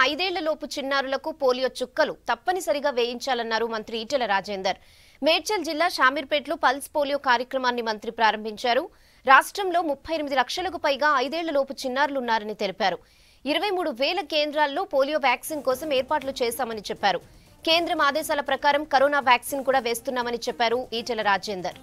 ఐదేళ్లలోపు చిన్నారులకు పోలియో చుక్కలు తప్పనిసరిగా వేయించాలన్నారు మంత్రి ఈటెల రాజేందర్ మేడ్చల్ జిల్లా షామీర్పేటలో పల్స్ పోలియో కార్యక్రమాన్ని మంత్రి ప్రారంభించారు రాష్ట్రంలో ముప్పై ఎనిమిది లక్షలకు పైగా ఐదేళ్లలోపు చిన్నారులున్నారని తెలిపారు ఇరవై మూడు వేల కేంద్రాల్లో పోలియో వ్యాక్సిన్ కోసం ఏర్పాట్లు చేశామని చెప్పారు కేంద్రం ఆదేశాల ప్రకారం కరోనా వ్యాక్సిన్ కూడా వేస్తున్నామని చెప్పారు ఈటెల రాజేందర్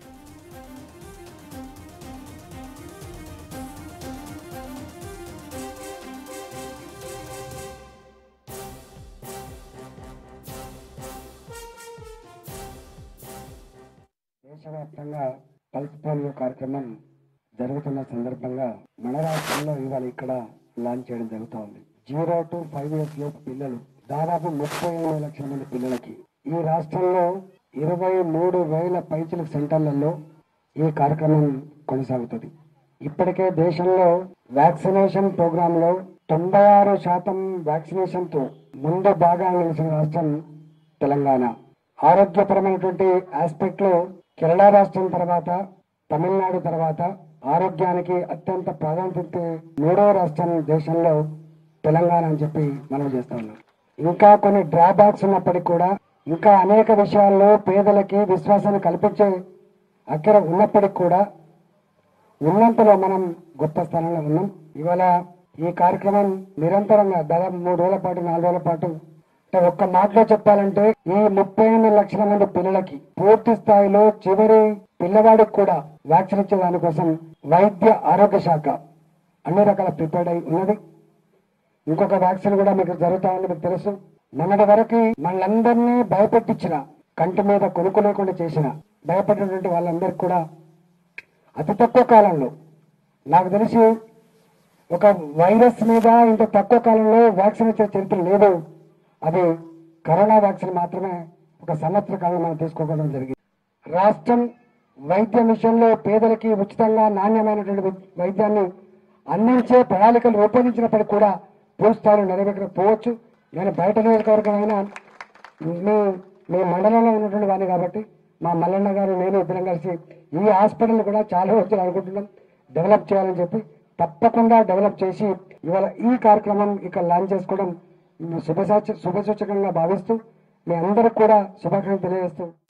దేశవ్యాప్తంగా పల్స్ పోలియో కార్యక్రమం జరుగుతున్న సందర్భంగా మన రాష్ట్రంలో ఇవాళ ఇక్కడ లాంచ్ చేయడం జరుగుతూ ఉంది జీరో టు ఫైవ్ ఇయర్స్ లోపు పిల్లలు దాదాపు ముప్పై ఎనిమిది లక్షల మంది పిల్లలకి ఈ రాష్ట్రంలో ఇరవై మూడు వేల పైచిల సెంటర్లలో ఈ కార్యక్రమం కొనసాగుతుంది ఇప్పటికే దేశంలో వ్యాక్సినేషన్ ప్రోగ్రామ్ లో తొంభై ఆరు శాతం వ్యాక్సినేషన్ తో ముందు బాగా నిలిచిన రాష్ట్రం తెలంగాణ ఆరోగ్యపరమైనటువంటి ఆస్పెక్ట్ లో కేరళ రాష్ట్రం తర్వాత తమిళనాడు తర్వాత ఆరోగ్యానికి అత్యంత ప్రాధాన్యత మూడో రాష్ట్రం దేశంలో తెలంగాణ అని చెప్పి మనం చేస్తా ఉన్నాం ఇంకా కొన్ని డ్రాబ్యాక్స్ ఉన్నప్పటికీ కూడా ఇంకా అనేక విషయాల్లో పేదలకి విశ్వాసాన్ని కల్పించే అక్కర ఉన్నప్పటికీ కూడా ఉన్నంతలో మనం గొప్ప స్థానంలో ఉన్నాం ఇవాళ ఈ కార్యక్రమం నిరంతరంగా దాదాపు మూడు రోజుల పాటు నాలుగు రోజుల పాటు అంటే ఒక్క మాటలో చెప్పాలంటే ఈ ముప్పై ఎనిమిది లక్షల మంది పిల్లలకి పూర్తి స్థాయిలో చివరి పిల్లవాడికి కూడా వ్యాక్సిన్ ఇచ్చే దానికోసం వైద్య ఆరోగ్య శాఖ అన్ని రకాల ప్రిపేర్డ్ అయి ఉన్నది ఇంకొక వ్యాక్సిన్ కూడా మీకు జరుగుతా ఉంది మీకు తెలుసు మొన్నటి వరకు మనందరినీ భయపెట్టించిన కంటి మీద కొనుక్కు లేకుండా చేసిన భయపడినటువంటి వాళ్ళందరికీ కూడా అతి తక్కువ కాలంలో నాకు తెలిసి ఒక వైరస్ మీద ఇంత తక్కువ కాలంలో వ్యాక్సిన్ ఇచ్చే చరిత్ర లేదు అది కరోనా వ్యాక్సిన్ మాత్రమే ఒక సంవత్సర కాలం మనం తీసుకోవడం జరిగింది రాష్ట్రం వైద్య విషయంలో పేదలకి ఉచితంగా నాణ్యమైనటువంటి వై- వైద్యాన్ని అందించే ప్రణాళికలు రూపొందించినప్పటికీ కూడా పూర్తి స్థాయిలో నెరవేర్చకపోవచ్చు నేను బయట నియోజకవర్గం అయినా మీ మీ మండలంలో ఉన్నటువంటి వాడిని కాబట్టి మా మల్లన్న గారు నేను ఇద్దరం కలిసి ఈ హాస్పిటల్ కూడా చాలా రోజులు అనుకుంటున్నాం డెవలప్ చేయాలని చెప్పి తప్పకుండా డెవలప్ చేసి ఇవాళ ఈ కార్యక్రమం ఇక్కడ లాంచ్ చేసుకోవడం శుభ శుభసూచకంగా భావిస్తూ మీ అందరికి కూడా శుభాకాంక్షలు తెలియజేస్తూ